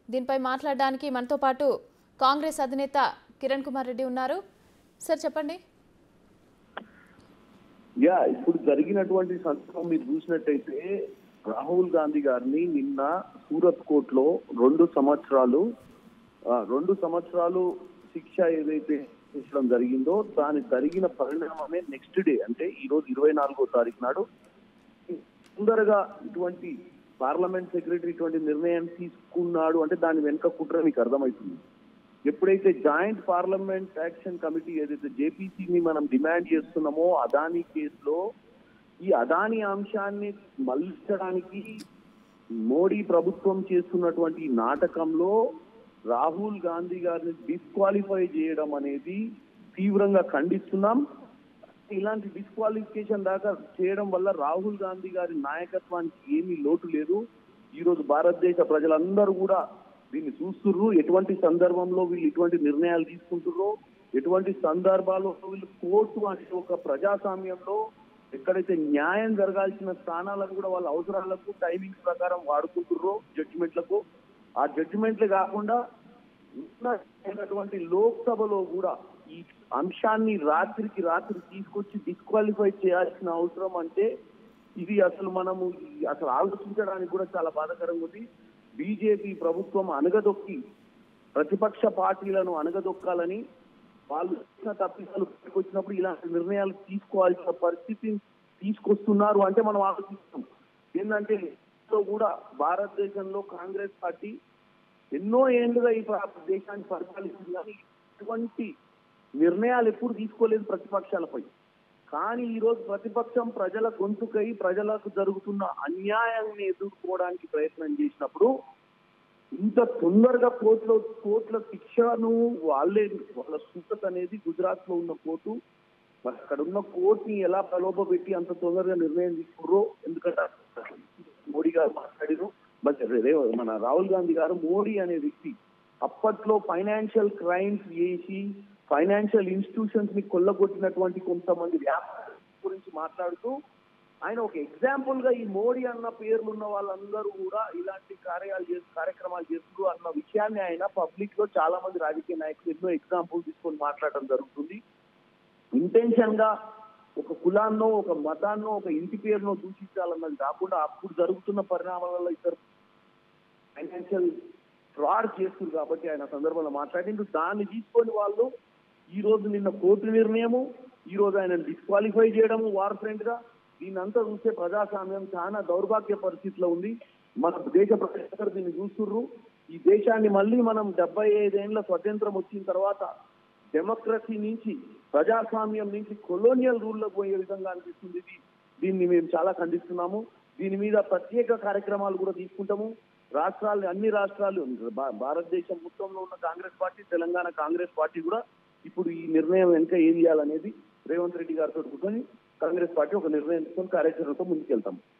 దీనిపై మాట్లాడడానికి మనతో పాటు కాంగ్రెస్ అధినేత కిరణ్ కుమార్ రెడ్డి ఉన్నారు సార్ చెప్పండి యా ఇప్పుడు జరిగినటువంటి సందర్భం మీరు చూసినట్టయితే రాహుల్ గాంధీ గారిని నిన్న సూరత్ కోర్ట్ లో రెండు సంవత్సరాలు ఆ, రెండు సంవత్సరాలు శిక్ష ఏదైతే విధించడం జరిగిందో దాని జరిగిన పరిణామమే నెక్స్ట్ డే అంటే ఈ రోజు ఇరవై నాలుగో తారీఖు నాడు తొందరగా ఇటువంటి పార్లమెంట్ సెక్రటరీ ఇటువంటి నిర్ణయం తీసుకున్నాడు అంటే దాని వెనుక కుట్ర మీకు అర్థమవుతుంది ఎప్పుడైతే జాయింట్ పార్లమెంట్ యాక్షన్ కమిటీ ఏదైతే జేపీసీని మనం డిమాండ్ చేస్తున్నామో అదానీ కేసులో ఈ అదానీ అంశాన్ని మళ్లించడానికి మోడీ ప్రభుత్వం చేస్తున్నటువంటి ఈ నాటకంలో రాహుల్ గాంధీ గారిని డిస్క్వాలిఫై చేయడం అనేది తీవ్రంగా ఖండిస్తున్నాం ఇలాంటి డిస్క్వాలిఫికేషన్ దాకా చేయడం వల్ల రాహుల్ గాంధీ గారి నాయకత్వానికి ఏమీ లోటు లేదు ఈ రోజు భారతదేశ ప్రజలందరూ కూడా దీన్ని చూస్తుర్రు ఎటువంటి సందర్భంలో వీళ్ళు ఇటువంటి నిర్ణయాలు తీసుకుంటుర్రో ఎటువంటి సందర్భాల్లో వీళ్ళు కోర్టు అనే ఒక ప్రజాస్వామ్యంలో ఎక్కడైతే న్యాయం జరగాల్సిన స్థానాలను కూడా వాళ్ళ అవసరాలకు టైమింగ్స్ ప్రకారం వాడుకుంటుర్రో జడ్జిమెంట్లకు ఆ జడ్జిమెంట్లే కాకుండా ఉన్నటువంటి లోక్సభలో కూడా ఈ అంశాన్ని రాత్రికి రాత్రి తీసుకొచ్చి డిస్క్వాలిఫై చేయాల్సిన అవసరం అంటే ఇది అసలు మనము ఈ- అసలు ఆలోచించడానికి కూడా చాలా బాధాకరంగా ఉంది బీజేపీ ప్రభుత్వం అనగదొక్కి ప్రతిపక్ష పార్టీలను అనగదొక్కాలని వాళ్ళు చేసిన తప్పిదాలు వచ్చినప్పుడు ఇలాంటి నిర్ణయాలు తీసుకోవాల్సిన పరిస్థితిని తీసుకొస్తున్నారు అంటే మనం ఆలోచిస్తాం ఏంటంటే ఇందులో కూడా భారతదేశంలో కాంగ్రెస్ పార్టీ ఎన్నో ఏళ్లుగా ఈ ప్రా- దేశాన్ని పరిపాలిస్తుంది కానీ ఇటువంటి నిర్ణయాలు ఎప్పుడు తీసుకోలేదు ప్రతిపక్షాలపై కానీ ఈ రోజు ప్రతిపక్షం ప్రజల గొంతుకై ప్రజలకు జరుగుతున్న అన్యాయాన్ని ఎదుర్కోవడానికి ప్రయత్నం చేసినప్పుడు ఇంత తొందరగా కోర్టులో కోర్టుల శిక్షను వాళ్ళే వాళ్ళ సూకత్ అనేది గుజరాత్ లో ఉన్న కోర్టు మరి అక్కడ ఉన్న కోర్టుని ఎలా ప్రలోభ పెట్టి అంత తొందరగా నిర్ణయం తీసుకుర్రో ఎందుకంటే మోడీ గారు మాట్లాడిరు బట్ రే- మన రాహుల్ గాంధీ గారు మోడీ అనే వ్యక్తి అప్పట్లో ఫైనాన్షియల్ క్రైమ్స్ చేసి ఫైనాన్షియల్ ఇన్స్టిట్యూషన్స్ ని కొల్లగొట్టినటువంటి కొంతమంది వ్యాపారుల గురించి మాట్లాడుతూ ఆయన ఒక ఎగ్జాంపుల్ గా ఈ మోడీ అన్న పేర్లు ఉన్న వాళ్ళందరూ కూడా ఇలాంటి కార్యాలు చేసి కార్యక్రమాలు చేస్తూ అన్న విషయాన్ని ఆయన పబ్లిక్ లో చాలా మంది రాజకీయ నాయకులు ఎన్నో ఎగ్జాంపుల్ తీసుకొని మాట్లాడడం జరుగుతుంది ఇంటెన్షన్ గా ఒక కులాన్నో ఒక మతాన్నో ఒక ఇంటి పేరునో దూషించాలన్నది కాకుండా అప్పుడు జరుగుతున్న పరిణామాలలో ఇద్దరు ఫైనాన్షియల్ ఫ్రాడ్ చేస్తుంది కాబట్టి ఆయన సందర్భంలో మాట్లాడిండు దాన్ని తీసుకొని వాళ్ళు ఈ రోజు నిన్న కోర్టు నిర్ణయము ఈ రోజు ఆయన డిస్క్వాలిఫై చేయడము వార్ ఫ్రెండ్ గా దీన్ని అంతా చూస్తే ప్రజాస్వామ్యం చాలా దౌర్భాగ్య పరిస్థితిలో ఉంది మన దేశ ప్రజలందరూ దీన్ని చూస్తుర్రు ఈ దేశాన్ని మళ్ళీ మనం డెబ్బై ఐదేళ్ల స్వతంత్రం వచ్చిన తర్వాత డెమోక్రసీ నుంచి ప్రజాస్వామ్యం నుంచి కొలోనియల్ రూల్లోకి పోయే విధంగా అనిపిస్తుంది ఇది దీన్ని మేము చాలా ఖండిస్తున్నాము దీని మీద ప్రత్యేక కార్యక్రమాలు కూడా తీసుకుంటాము రాష్ట్రాలు అన్ని రాష్ట్రాలు భా- భారతదేశం మొత్తంలో ఉన్న Congress party Telangana Congress party కూడా ఇప్పుడు ఈ నిర్ణయం వెనుక ఏం చేయాలనేది రేవంత్ రెడ్డి గారితో కూర్చొని కాంగ్రెస్ పార్టీ ఒక నిర్ణయం తీసుకొని కార్యాచరణతో ముందుకెళ్తాము